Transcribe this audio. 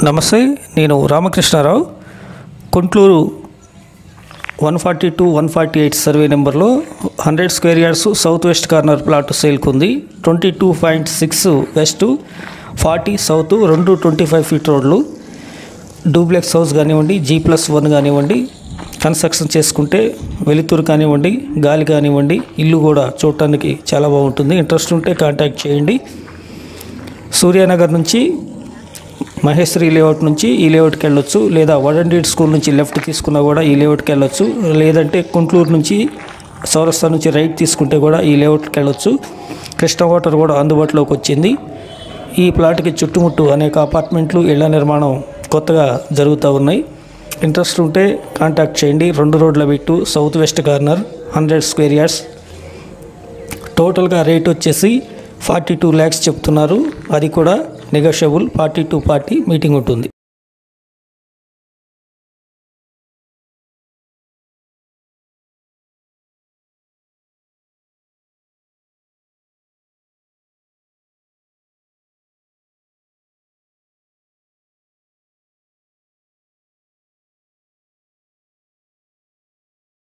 నమస్తే నేను Ramakrishnarao Kontluru one forty two one forty eight survey నెంబర్లో hundred square yards south west corner plot సేల్కి ఉంది twenty two point six west forty south రెండు twenty five feet రోడ్లు duplex house కానివ్వండి G plus one కానివ్వండి construction చేసుకుంటే వెలుతురు కానివ్వండి గాలి కానివ్వండి ఇల్లు కూడా చూడటానికి చాలా బాగుంటుంది ఇంట్రెస్ట్ ఉంటే కాంటాక్ట్ చేయండి సూర్యానగర్ నుంచి మహేశ్వరి లేఅవుట్ నుంచి ఈ లేఅవుట్కి వెళ్ళొచ్చు లేదా వడండీడ్ స్కూల్ నుంచి లెఫ్ట్ తీసుకున్నా కూడా ఈ లేఅవుట్కి వెళ్ళొచ్చు లేదంటే కుంట్లూరు నుంచి సౌరస్థా నుంచి రైట్ తీసుకుంటే కూడా ఈ లేఅవుట్కి వెళ్ళొచ్చు కృష్ణ వాటర్ కూడా అందుబాటులోకి వచ్చింది ఈ ప్లాట్కి చుట్టుముట్టు అనేక అపార్ట్మెంట్లు ఇళ్ల నిర్మాణం కొత్తగా జరుగుతూ ఉన్నాయి ఇంట్రెస్ట్ ఉంటే కాంటాక్ట్ చేయండి రెండు రోడ్ల బిట్టు south west corner hundred square yards టోటల్గా రేట్ వచ్చేసి ఫార్టీ టూ ల్యాక్స్ చెప్తున్నారు అది కూడా negotiable party to party meeting ఉంటుంది